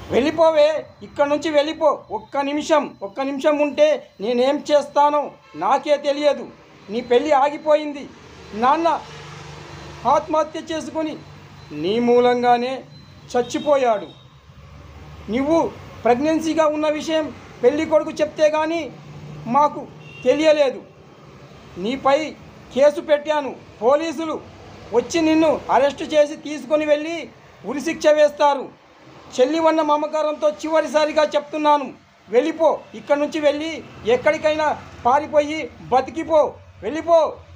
వెళ్ళిపోవే ఇక్కడ నుంచి వెళ్ళిపో ఒక్క నిమిషం ఒక్క నిమిషం ఉంటే నేనేం చేస్తానో నాకే తెలియదు నీ పెళ్ళి ఆగిపోయింది నాన్న ఆత్మహత్య చేసుకొని నీ మూలంగానే చచ్చిపోయాడు నువ్వు ప్రెగ్నెన్సీగా ఉన్న విషయం పెళ్లి కొడుకు చెప్తే కానీ మాకు తెలియలేదు నీపై కేసు పెట్టాను పోలీసులు వచ్చి నిన్ను అరెస్టు చేసి తీసుకొని వెళ్ళి ఉరిశిక్ష వేస్తారు చెల్లి వన్న మమకారంతో చివరిసారిగా చెప్తున్నాను వెళ్ళిపో ఇక్కడ నుంచి వెళ్ళి ఎక్కడికైనా పారిపోయి బతికిపో వెళ్ళిపో